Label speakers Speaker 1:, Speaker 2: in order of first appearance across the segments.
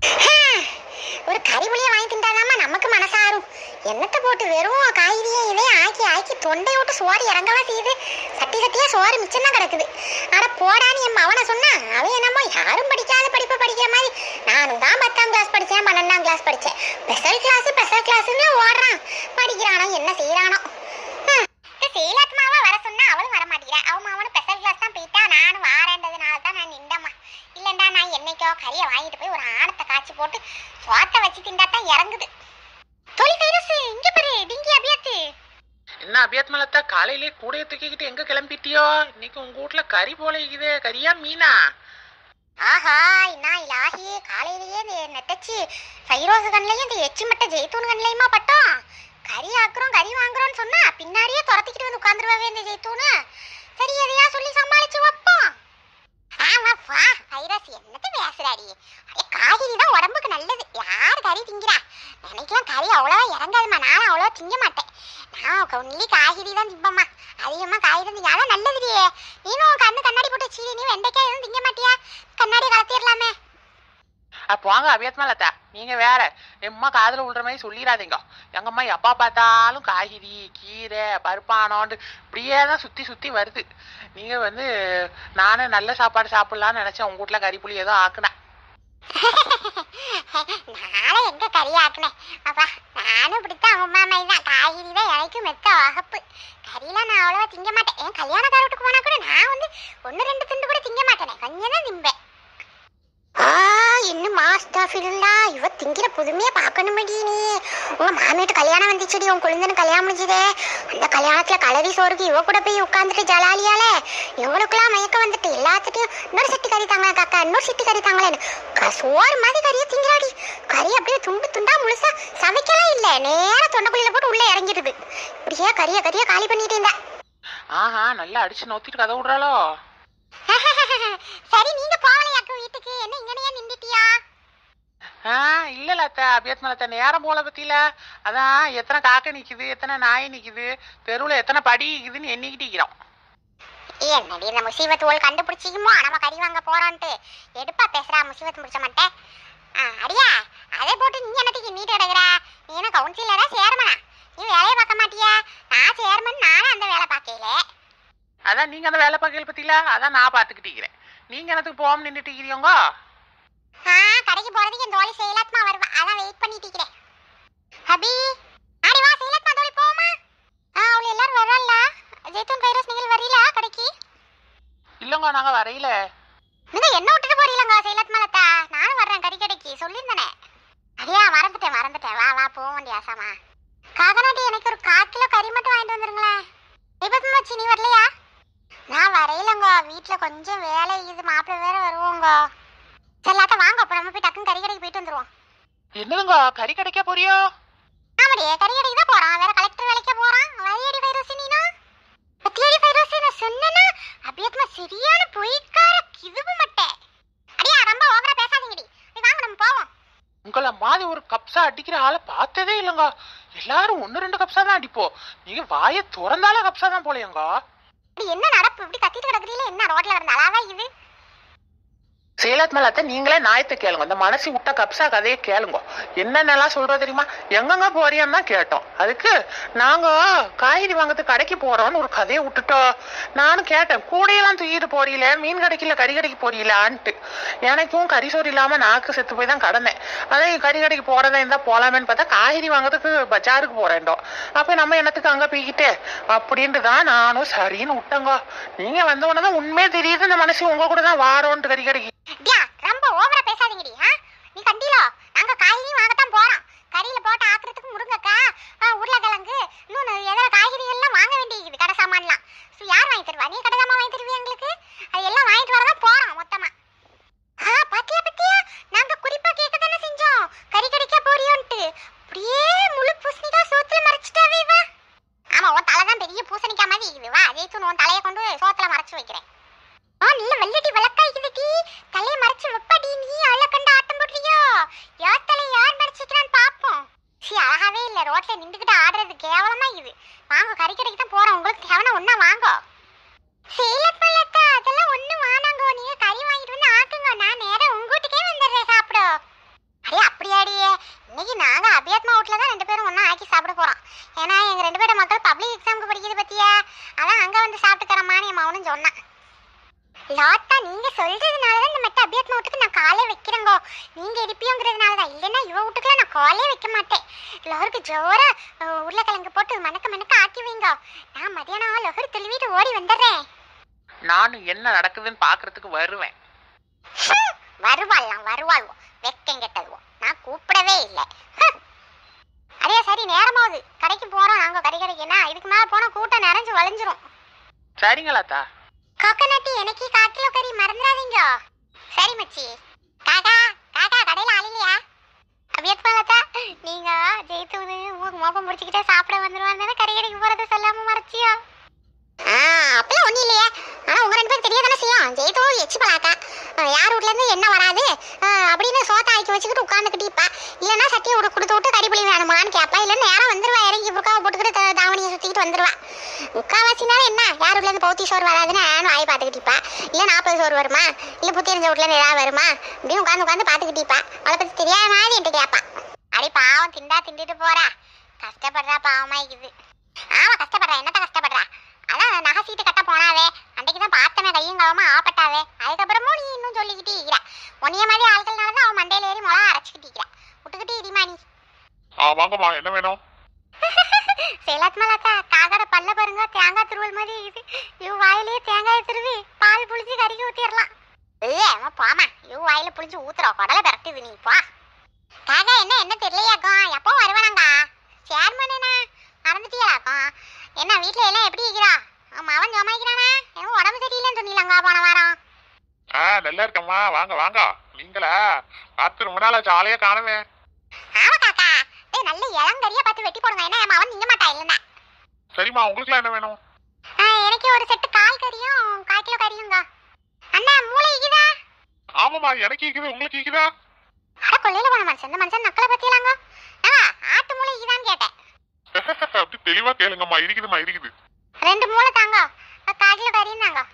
Speaker 1: ஒரு கறி புளிய வாங்கி திண்டாதாம்மா நமக்கு மனசாரும் என்னத்தை போட்டு வெறும் காய்கறியே இதே ஆக்கி ஆக்கி தொண்டை விட்டு சோறு இறங்கவா செய்யுது சட்டி சட்டியா சோறு மிச்சம் தான் கிடக்குது அட போடான்னு என் அவனை சொன்னா அவன் என்னமோ யாரும் படிக்காத படிப்பு படிக்கிற மாதிரி நானும் தான் பத்தாம் கிளாஸ் படிச்சேன் பன்னெண்டாம் கிளாஸ் படிச்சேன் ஸ்பெஷல் கிளாஸ் ஸ்பெஷல் கிளாஸ்னு ஓடுறான் படிக்கிறானோ என்ன செய்யறானோ சேலாத்மாவா வர சொன்னா அவளும் வர மாட்டேங்கிறா அவன் அவனும் ஸ்பெஷல் கிளாஸ் தான் போயிட்டா நானும் வாரேன்றதுனால தான் நான் நின்றம்மா இல்லைண்டா நான் என்னைக்கோ கறியை வாங்கிட்டு போய் ஒரு ஆணத்தை காய்ச்சி போட்டு சோத்தை வச்சு திண்டா தான் இறங்குது தொழில் கைரசு இங்க பாரு டிங்கி அபியாத்து
Speaker 2: என்ன அபியாத்மலத்தா காலையிலே கூடைய தூக்கிக்கிட்டு எங்க கிளம்பிட்டியோ இன்னைக்கு உங்க வீட்ல கறி போல இருக்குது கறியா மீனா
Speaker 1: ஆஹா என்ன இலாஹி காலையிலேயே இந்த நெட்டச்சி ஃபைரோஸ் கண்ணையும் இந்த எச்சி மட்டை ஜெய்தூன் கண்ணையுமா பட்டோம் கறி ஆக்குறோம் கறி வாங்குறோம்னு சொன்னா பின்னாடியே துரத்திக்கிட்டு வந்து உட்காந்துருவாவே இந்த ஜெய்தூனு சரி எதையா சொல்லி சமாளிச்சு வைப்போம் ஆமா வா ஃபைரோஸ் என்னத்த பேசுறாடி அடே காய்கறி தான் உடம்புக்கு நல்லது யார் கறி திங்கிறா எனக்கெல்லாம் கறி அவ்வளோவா இறங்காதும்மா நானும் அவ்வளோவா திங்க மாட்டேன் நான் ஒன்லி காய்கறி தான் திம்பம்மா அதிகமாக காய்கறி தான் திங்க அதான் நல்லதுடியே நீனும் கண்ணு கண்ணாடி போட்டு சீரி நீ வெண்டைக்காய் எதுவும் திங்க மாட்டியா கண்ணாடி கலத்திடலாமே
Speaker 2: அப்ப வாங்க அபியாத்மலத்தா நீங்க வேற எம்மா காதுல விழுற மாதிரி சொல்லிடாதீங்க எங்க அம்மா எப்பா பார்த்தாலும் காய்கறி கீரை பருப்பானோண்டு இப்படியே தான் சுத்தி சுத்தி வருது நீங்க வந்து நானும் நல்ல சாப்பாடு சாப்பிடலாம்னு நினைச்சேன் உங்க வீட்ல கறி புளி ஏதோ ஆக்குனேன்
Speaker 1: நாளை எங்க கறி ஆக்குனேன் அப்பா நானும் இப்படித்தான் அம்மா மாதிரி தான் காய்கறி தான் எனக்கு மெத்த வகப்பு கறிலாம் நான் அவ்வளோவா திங்க மாட்டேன் என் கல்யாணக்கார வீட்டுக்கு போனா கூட நான் வந்து ஒன்று ரெண்டு துண்டு கூட திங்க மாட்டேனே கொஞ்சம் தான் திம்பேன் ஆ இன்னும் மாஸ்டாஃபில்லா இவ திங்கிற புதுமையை பார்க்கணுமடி நீ உங்க மாமியாட்டு கல்யாணம் வந்துச்சுடி உன் குழந்தைன்னு கல்யாணம் முடிஞ்சுதே அந்த கல்யாணத்துல கலரி சோறுக்கு இவ கூட போய் உட்காந்துட்டு ஜலாலியால இவங்களுக்குலாம் மயக்கம் வந்துட்டு எல்லாத்துட்டையும் இன்னொரு சிட்டு கறி தாங்களா காக்கா இன்னொரு சிட்டு கறி தாங்களேன்னு க- சோறு மாதிரி கறியை திங்கிறாடி கறி அப்படியே துண்டு துண்டா முழுசா சமைக்கலாம் இல்ல நேரா தொண்டைக்குழியில போட்டு உள்ள இறங்கிடுது இப்படியே கறிய கறிய காலி பண்ணிட்டு இருந்தா
Speaker 2: ஆஹா நல்லா அடிச்சு நோத்திட்டு கதை விடுறாளோ
Speaker 1: சரி நீங்க போகலையாக்கும் வீட்டுக்கு என்ன இங்கனையே நின்றுட்டியா
Speaker 2: ஆ இல்ல அத்தை அபியாத்மலத்தை நேரம் போல பத்தியில அதான் எத்தனை காக்கை நிக்குது எத்தனை நாய் நிக்குது தெருவுல எத்தனை படி நிக்குதுன்னு எண்ணிக்கிட்டு இருக்கிறோம்
Speaker 1: என்னடி இந்த முசீபத் ஓல் கண்டுபிடிச்சிக்குமோ நம்ம கறி வாங்க போறோன்ட்டு எடுப்பா பேசுறா முசீபத் முடிச்ச மாட்டேன் ஆ, அடியா அதை போட்டு நீ என்னத்துக்கு நீட்டு கிடக்குற நீ என்ன கவுன்சிலரா சேர்மனா நீ வேலையை பார்க்க மாட்டியா நான் சேர்மன் நானும் அந்த வேலை பார்க்கல
Speaker 2: அதான் நீங்க அந்த வேலை பார்க்கல பத்தியில அதான் நான் பாத்துக்கிட்டு இருக்கிறேன் நீங்க என்னத்துக்கு போகாம நின்றுட்டு இருக்கிறீங்க
Speaker 1: ஆ கடைக்கு போறதுக்கு என் தோழி செயலாத்மா வருவா அதான் வெயிட் பண்ணிட்டு இருக்கிறேன் அபி ஆடி வா செயலாத்மா தோழி போமா ஆ அவளை எல்லாரும் வரல ஜெய்தூன் வைரஸ் நீங்கள் வரீங்களா கடைக்கு
Speaker 2: இல்லங்க நாங்க வரையில
Speaker 1: நீங்க என்ன விட்டுட்டு போறீங்களா செயலாத்மா லதா நானும் வர்றேன் கறி கடைக்கு சொல்லியிருந்தேனே அடியா மறந்துட்டேன் மறந்துட்டேன் வா வா போக வேண்டிய ஆசாமா காகநாட்டி எனக்கு ஒரு கால் கிலோ கறி மட்டும் வாங்கிட்டு வந்துருங்களேன் விபத்து மச்சி நீ வரலையா நான் வரையிலங்க வீட்டில் கொஞ்சம் வேலை இது மாப்பிள்ளை வேற வருவோங்க சரி லாத்தா வாங்க அப்போ நம்ம போய் டக்குன்னு கறி கடைக்கு போயிட்டு வந்துருவோம்
Speaker 2: என்னதுங்க கறி கிடைக்க போறியோ
Speaker 1: ஆமாடி கறி கடைக்கு தான் போறான் வேற கலெக்டர் வேலைக்கே போறான் வரியடி வைரஸ் நீனா பத்தியடி வைரஸ் நான் சொன்னேன்னா அபியத்மா சரியான பொய்க்கார கிதுபு மட்டை அடியா ரொம்ப ஓவரா பேசாதீங்கடி போய் வாங்க நம்ம போவோம்
Speaker 2: உங்களை மாதிரி ஒரு கப்ஸா அடிக்கிற ஆளை பார்த்ததே இல்லைங்க எல்லாரும் ஒன்று ரெண்டு கப்ஸா தான் அடிப்போம் நீங்க வாயை திறந்தாலே கப்ஸா தான் போலையங்க
Speaker 1: இப்படி என்ன நடப்பு இப்படி கத்திட்டு கிடக்குறீல என்ன ரோட்ல கிடந்த அலாவா இது
Speaker 2: சேலத் மேலத்த நீங்களே நாயத்தை கேளுங்க இந்த மனசு விட்ட கப்ஸா கதையை கேளுங்க என்னென்னலாம் சொல்றது தெரியுமா எங்கெங்க போறியான்னு தான் கேட்டோம் அதுக்கு நாங்க காய்கறி வாங்கறதுக்கு கடைக்கு போறோம்னு ஒரு கதையை விட்டுட்டோம் நானும் கேட்டேன் கூடையெல்லாம் தூக்கிட்டு போறீல மீன் கடைக்குல கறி கடைக்கு போறீங்களான்ட்டு எனக்கும் கறி சோறு இல்லாம நாக்கு செத்து போய் தான் கடந்தேன் அதான் கறி கடைக்கு போறதா இருந்தா போலாமேன்னு பார்த்தா காய்கறி வாங்குறதுக்கு பஜாருக்கு போறேன்டோ அப்ப நம்ம என்னத்துக்கு அங்க போய்கிட்டு அப்படின்ட்டு தான் நானும் சரின்னு விட்டேங்க நீங்க வந்த உடனே தான் உண்மையே தெரியுது இந்த மனசு உங்க கூட தான் வாரோன்ட்டு கறி கடைக்கு
Speaker 1: டியா ரொம்ப ஓவரா பேசாதீங்கடி ஆ நீ கண்டிலோ நாங்க காய்கறி வாங்கத்தான் போறோம் கறியில போட்டு ஆக்குறதுக்கு முருங்கக்காய் ஆ, உருளைக்கிழங்கு இன்னொன்று ஏதாவது காய்கறிகள் எல்லாம் வாங்க வேண்டியது கடை சாமான்லாம் ஸோ யார் வாங்கி தருவா நீ கடை சாமான் வாங்கி தருவியா எங்களுக்கு அது எல்லாம் வாங்கிட்டு வரதான் போறோம் மொத்தமா ஆ பாத்தியா பாத்தியா நாங்க குறிப்பா கேட்க தானே செஞ்சோம் கறி கடைக்கா போறியோன்ட்டு அப்படியே முழு பூசணிக்காய் சோத்துல மறைச்சிட்டாவே வா ஆமா உன் தலை தான் பெரிய பூசணிக்காய் மாதிரி இருக்குது வா ஜெயித்து உன் தலையை கொண்டு சோத்துல மறைச்சு வைக்கிறேன் ஆ நல்ல வெள்ளடி விளக்காய்க்குது டி தலையை மறைச்சு வைப்படி நீ அழ கண்டு ஆட்டம் போடுறியோ யார் தலை யார் மறைச்சிக்கிறான்னு பாப்போம் சி அழகாவே இல்ல ரோட்ல நின்றுக்கிட்டு ஆடுறது கேவலமா இது வாங்க கறி கடைக்கு தான் போறோம் உங்களுக்கு தேவனா ஒண்ணா வாங்க சேலப்பழத்தா அதெல்லாம் ஒண்ணு வானாங்கோ நீங்க கறி வாங்கிட்டு வந்து ஆக்குங்க நான் நேரா உங்க வீட்டுக்கே வந்துடுறேன் சாப்பிட தான் சொன்னான் லாத்தா நீங்க சொல்றதுனால தான் இந்த மெட்ட அபியாத்மா வீட்டுக்கு நான் காலே வைக்கிறேங்கோ நீங்க இருப்பியோங்கிறதுனால தான் இல்லைன்னா இவ வீட்டுக்குலாம் நான் காலே வைக்க மாட்டேன் லோருக்கு ஜோரா அஹ், உருளைக்கிழங்கு போட்டு மணக்க மணக்க ஆக்கி வைங்க நான் மதியானம் லோகர் துள்ளிவிட்டு ஓடி வந்துடுறேன்
Speaker 2: நானும் என்ன நடக்குதுன்னு பாக்குறதுக்கு வருவேன்
Speaker 1: வருவாள்லாம் வருவாள் வெக்கம் கெட்டதுவோ நான் கூப்பிடவே இல்லை அதே சரி நேரமாவது கடைக்கு போறோம் நாங்க கறி கடைக்குன்னா இதுக்கு மேல போனா கூட்டம் நிறைஞ்சு வளைஞ்சிரும்
Speaker 2: சரிங்களாத்தா
Speaker 1: கோகனட்டி எனக்கு கால் கிலோ கறி மறந்துடாதீங்க சரி மச்சி காக்கா காக்கா கடையில ஆள் இல்லையா அபியத் மாலத்தா நீங்க ஜெயித்தூனு ஊருக்கு மோப்பம் முடிச்சுக்கிட்டே சாப்பிட வந்துருவாங்க கறி கடைக்கு போறது சொல்லாம மறைச்சியா ஆ அப்பெல்லாம் ஒண்ணும் இல்லையே ஆனா உங்க ரெண்டு பேரும் தெரியாதானே செய்யும் ஜெயித்தூன் எச்சு பலாக்கா யார் வீட்ல இருந்து என்ன வராது ஆ, அப்படின்னு சோத்த ஆக்கி வச்சுக்கிட்டு உட்காந்துக்கிட்டு இப்ப இல்லைன்னா சட்டியை விட்டு கொடுத்து விட்டு கறி புளி வேணுமான்னு கேட்பா இல்லை நேரம் வந்துருவா இறங்கி புக்காவை போட்டுக்கிட்டு த- தாவணியை சுத்திக்கிட்டு வந்துருவா முக்காவாசி நேரம் என்ன யார் வீட்ல இருந்து பௌத்தி சோறு வராதுன்னு நானும் ஆய் பார்த்துக்கிட்டு இருப்பா இல்லை நாற்பது சோறு வருமா இல்லை புத்தி எரிஞ்ச வீட்ல இருந்து ஏதாவது வருமா அப்படின்னு உட்காந்து உட்காந்து பார்த்துக்கிட்டு இருப்பா அவளை பத்தி தெரியாத மாதிரி என்கிட்ட கேட்பா அடி பாவம் திண்டா திண்டுட்டு போறா கஷ்டப்படுறா பாவமா இருக்குது ஆமா கஷ்டப்படுறா என்னத்த கஷ்டப்படுறா அதான் நகை சீட்டு கட்ட போனாவே அன்றைக்கு தான் பார்த்தமே கையும் களவுமா ஆப்பட்டாவே அதுக்கப்புறமும் நீ இன்னும் சொல்லிக்கிட்டே இருக்கிறா உன்னைய மாதிரி ஆட்கள்னால தான் அவன் மண்டையில ஏறி மிளகா அரைச்சிக்கிட்டு இருக்கிறா விட்டுக்கிட்டே இடிமா நீ
Speaker 3: ஆ வாங்கம்மா என்ன வேணும்
Speaker 1: சேலத் மலாக்கா காக்கட பல்ல பாருங்க தேங்காய் துருவல் மாதிரி இருக்குது இவ் வாயிலேயே தேங்காய் துருவி பால் புளிச்சு கறிக்கு ஊத்திடலாம் இல்ல அம்மா போமா இவ் வாயில புளிச்சு ஊத்துறோம் குடலை பிறக்குது நீ போ காக்கா என்ன என்ன தெரியலையாக்கும் எப்போ வருவானாங்க சேர்மன் என்ன மறந்துட்டியாக்கும் என்ன வீட்ல எல்லாம் எப்படி இருக்கிறா அவன் அவன் ஜமாய்க்கிறானா எனக்கு உடம்பு சரியில்லைன்னு சொன்னீங்களாங்க போன வாரம்
Speaker 3: ஆ நல்லா இருக்கம்மா வாங்க வாங்க நீங்களா பார்த்து ரொம்ப நாள் ஆச்சு ஆளையே காணவே
Speaker 1: ஆமா காக்கா ஏய் நல்ல இளங்கரியா பார்த்து வெட்டி போடுங்க என்ன அவன் திங்க மாட்டா இல்லைன்னா
Speaker 3: சரிம்மா உங்களுக்குலாம் என்ன வேணும்
Speaker 1: ஆ, எனக்கு ஒரு செட்டு கால் கறியும் கால் கிலோ கறியுங்க அண்ணா மூளை இருக்குதா
Speaker 3: ஆமாம்மா எனக்கு இருக்குது உங்களுக்கு இருக்குதா
Speaker 1: அட கொள்ளையில போன மனுஷன் இந்த மனுஷன் நக்கலை பத்தியலாங்க ஆ ஆட்டு மூளை இருக்குதான்னு கேட்டேன்
Speaker 3: அப்படி தெளிவா கேளுங்கம்மா இருக்குதும்மா இருக்குது
Speaker 1: ரெண்டு மூளை தாங்க அஹ், கால் கிலோ கறியும் தாங்க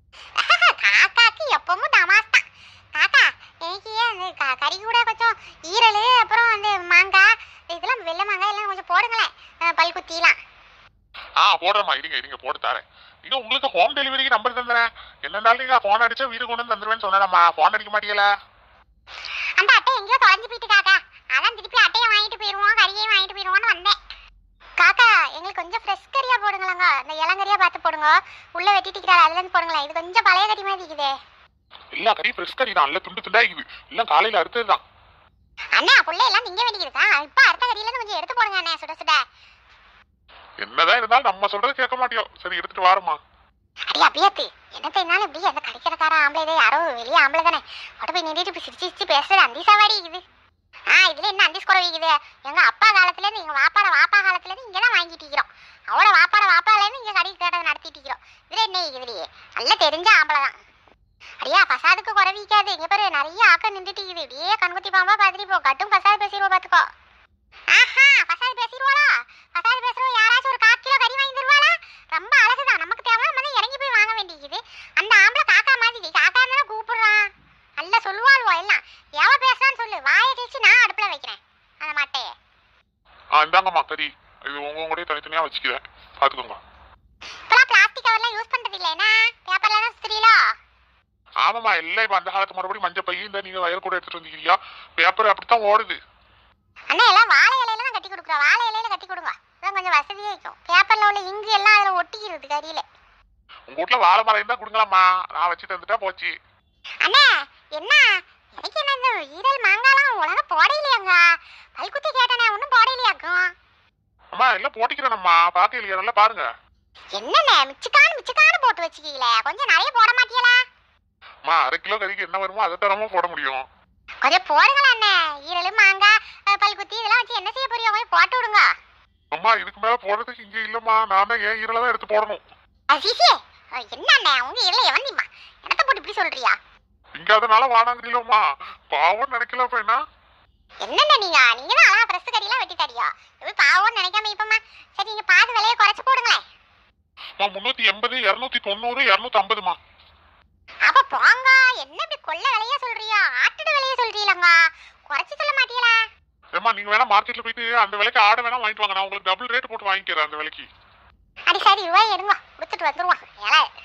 Speaker 1: காக்காக்கு எப்பவும் தமாஸ் தான் காக்கா எனக்கு அந்த க- கறி கூட கொஞ்சம் ஈரல் அப்புறம் அந்த மாங்காய் இதெல்லாம் வெள்ளை மாங்காய் எல்லாம் கொஞ்சம் போடுங்களேன் அஹ், பல்குத்திலாம்
Speaker 3: ஆ போடுறேம்மா இருங்க இருங்க போட்டு தரேன் நீங்க உங்களுக்கு ஹோம் டெலிவரிக்கு நம்பர் தந்துறேன் என்னன்னாலும் நீங்க ஃபோன் அடிச்சா வீடு கொண்டு வந்து தந்துருவேன்னு சொன்னேன்மா ஃபோன் அடிக்க மாட்டீங்களா
Speaker 1: அந்த அட்டை எங்கேயோ தொலைஞ்சு போயிட்டு காக்கா அதான் திருப்பி அட்டையை வாங்கிட்டு போயிடுவோம் கறியையும் வாங்கிட்டு போயிடுவோம்னு வந்தேன் காக்கா எங்களுக்கு கொஞ்சம் ஃப்ரெஷ் கறியா போடுங்களேங்க இந்த இளங்கறியா பார்த்து போடுங்க உள்ள வெட்டிட்டு அதுல இருந்து போடுங்களேன் இது கொஞ்சம் பழைய கறி மாதிரி இருக்குதே
Speaker 3: எல்லா கறியும் ஃப்ரெஷ் கறி தான் நல்ல துண்டு துண்டா இருக்குது எல்லாம் காலையில அறுத்தது தான்
Speaker 1: அண்ணா புள்ள எல்லாம் திங்க வேண்டியதுக்கா இப்ப அடுத்த கறியில இருந்து கொஞ்சம் எடுத்து போடுங்க அண்ணே சுட சுட
Speaker 3: என்னதான் இருந்தாலும் நம்ம சொல்றது கேட்க மாட்டியோ சரி எடுத்துட்டு வாரம்மா
Speaker 1: அடி அபியத்து என்னத்த என்னாலும் இப்படி அந்த கடைக்கிறக்கார ஆம்பளை இதே யாரோ வெளியே ஆம்பளை தானே அட போய் நின்றுட்டு இப்படி சிரிச்சு சிரிச்சு பேசுறது அந்தி சாவாடி இருக்குது ஆ இதுல என்ன அந்தி குறை வைக்குது எங்க அப்பா காலத்துல இருந்து எங்க வாப்பாட வாப்பா காலத்துல இருந்து இங்க தான் வாங்கிட்டு இருக்கிறோம் அவளோட வாப்பாட வாப்பால இருந்து இங்க கடை கேட்டதை நடத்திட்டு இருக்கிறோம் இதுல என்ன இருக்குதுலையே நல்லா தெரிஞ்ச ஆம்பளை தான் அடியா பசாதுக்கு குறவிக்காது இங்க பாரு நிறைய ஆக்க நின்றுட்டு இருக்குது இப்படியே கண்குத்தி பாம்பா பார்த்துட்டு போ கட்டும் பசாது பேசிடுவோம் பாத்துக்கோ ஆஹா பசாது பேசிடுவாளா பசாது பேசுறோம் யாராச்சும் ஒரு கால் கிலோ கறி வாங்கி தருவாளா ரொம்ப அழகுதான் நமக்கு தேவை நம்ம தான் இறங்கி போய் வாங்க வேண்டியது அந்த ஆம்பளை காக்கா மாதிரி காக்கா தானே கூப்பிடுறான் நல்லா சொல்லுவாளுவோ எல்லாம் எவ பேசுறான்னு சொல்லு வாயை தேய்ச்சி நான் அடுப்புல வைக்கிறேன் அந்த மாட்டையே
Speaker 3: ஆ இந்தாங்கம்மா கறி இது உங்க உங்களுடைய தனித்தனியா வச்சுக்கிறேன் பாத்துக்கோங்க
Speaker 1: இப்பெல்லாம் பிளாஸ்டிக் கவர்லாம் யூஸ் பண்றது இல்ல என்ன பேப்பர்ல தான் சுத்துறீங்களோ
Speaker 3: ஆமாம்மா எல்லாம் இப்ப அந்த காலத்து மறுபடியும் மஞ்சள் பை இந்த நீங்க வயல் கூட எடுத்துட்டு வந்திருக்கீங்க பேப்பர் அப்படித்தான் ஓடுது
Speaker 1: அண்ணா எல்லாம் வாழை இலையில தான் கட்டி கொடுக்குறோம் வாழை இலையில கட்டி கொடுங்க அதான் கொஞ்சம் வசதியா இருக்கும் பேப்பர்ல உள்ள இங்கு எல்லாம் அதுல ஒட்டிக்கிறது கறியில
Speaker 3: உங்க வீட்டுல வாழை மரம் இருந்தா கொடுங்களாம்மா நான் வச்சு தந்துட்டா போச்சு
Speaker 1: அண்ணா என்ன எனக்கு என்ன இந்த ஈரல் மாங்காலாம் உலக போடையிலையாங்க பல்குத்தி கேட்டனே ஒன்றும் போடையிலையாக்கும்
Speaker 3: அம்மா எல்லாம் போட்டிக்கிறேனம்மா பாக்க இல்லையா நல்லா பாருங்க
Speaker 1: என்னண்ணே மிச்சுக்கானு மிச்சுக்கானு போட்டு வச்சுக்கீங்களே கொஞ்சம் நிறைய போட மாட்டீங்களா
Speaker 3: அம்மா அரை கிலோ கறிக்கு என்ன வருமோ அதை தரமா போட முடியும்
Speaker 1: கொஞ்சம் போடுங்களா அண்ணே ஈரல் மாங்காய் அஹ், பல்குத்தி இதெல்லாம் வச்சு என்ன செய்ய போறீங்க கொஞ்சம் போட்டு விடுங்க
Speaker 3: அம்மா இதுக்கு மேல போடுறதுக்கு இங்க இல்லம்மா நான் தான் ஏன் ஈரல தான் எடுத்து போடணும்
Speaker 1: அசிசி என்ன அண்ணே உங்க ஈரல எவந்திம்மா என்னத்த போட்டு இப்படி சொல்றியா
Speaker 3: இங்க அதனால வாடாங்கிறீங்களம்மா பாவம் நினைக்கல அப்ப என்ன
Speaker 1: என்னண்ணே நீங்க நீங்க தான் அழகா பிரஸ் கறியெல்லாம் வெட்டி தரியா எப்படி பாவம்னு நினைக்காம இப்பமா சரி நீங்க பாது விலையை குறைச்சு போடுங்களேன்
Speaker 3: அம்மா முன்னூத்தி எண்பது இருநூத்தி தொண்ணூறு இருநூத்தி ஐம்பதுமா
Speaker 1: அப்ப போங்க என்ன இப்படி கொள்ள விலையா சொல்றியா ஆட்டுட விலையா சொல்றீங்களா குறைச்சு சொல்ல மாட்டீங்களா
Speaker 3: ஏம்மா நீங்க வேணா மார்க்கெட்ல போயிட்டு அந்த விலைக்கு ஆடை வேணா வாங்கிட்டு வாங்க நான் உங்களுக்கு டபுள் ரேட் போட்டு வாங்கிக்கிறேன் அந்த விலைக்கு
Speaker 1: அடி சரி ரூபாய் எடுங்க கொடுத்துட்டு வந்துருவோம் ஏழை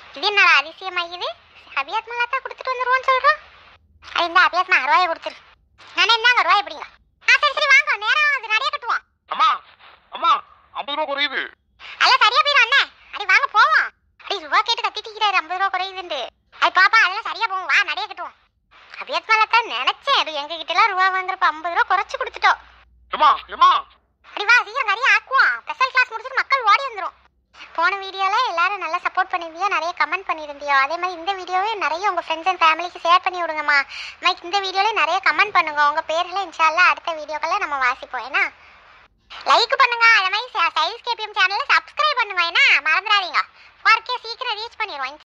Speaker 1: இது என்னடா அதிசயமாகுது அபியாத்மா தான் கொடுத்துட்டு வந்துருவோன்னு சொல்றோம் அது இந்த அபியாத்மா ரூபாயை கொடுத்துரு நானே என்னங்க ரூபாய் எப்படிங்க ஆ சரி சரி வாங்க நேரம் அது நிறைய கட்டுவோம்
Speaker 3: அம்மா அம்மா ஐம்பது ரூபா குறையுது
Speaker 1: அதெல்லாம் சரியா போயிடும் அண்ணே அடி வாங்க போவோம் அடி ரூபா கேட்டு கத்திட்டிக்கிறாரு ஐம்பது ரூபா குறையுதுண்டு அது பாப்பா அதெல்லாம் சரியா போகும் வா நிறைய கட்டுவோம் அபியாத்மால தான் நினைச்சேன் அது எங்க கிட்ட எல்லாம் ரூபா வாங்குறப்ப ஐம்பது ரூபா குறைச்சு கொடுத்துட்டோம்
Speaker 3: ஏமா ஏமா
Speaker 1: அடி வா சீக்கிரம் நிறைய ஆக்குவோம் ஸ்பெஷல் கிளாஸ் முடிச்சுட்டு மக்கள் ஓடி வந்துரும் போன வீடியோல எல்லாரும் நல்லா சப்போர்ட் பண்ணிருந்தியோ நிறைய கமெண்ட் பண்ணியிருந்தியோ அதே மாதிரி இந்த வீடியோவே நிறைய உங்க ஃப்ரெண்ட்ஸ் அண்ட் ஃபேமிலிக்கு ஷேர் பண்ணி விடுங்கம்மா மைக் இந்த வீடியோல நிறைய கமெண்ட் பண்ணுங்க உங்க பேர்ல இன்ஷால்லா அடுத்த வீடியோக்கெல்லாம் நம்ம வாசிப்போம் ஏன்னா லைக் பண்ணுங்க அதே மாதிரி சைல்ஸ் கேபிஎம் சேனலை சப்ஸ்கிரைப் பண்ணுங்க ஏன்னா மறந்துடாதீங்க ஒர்க்கே சீக்கிரம் ரீச் பண்ணிடுவோம்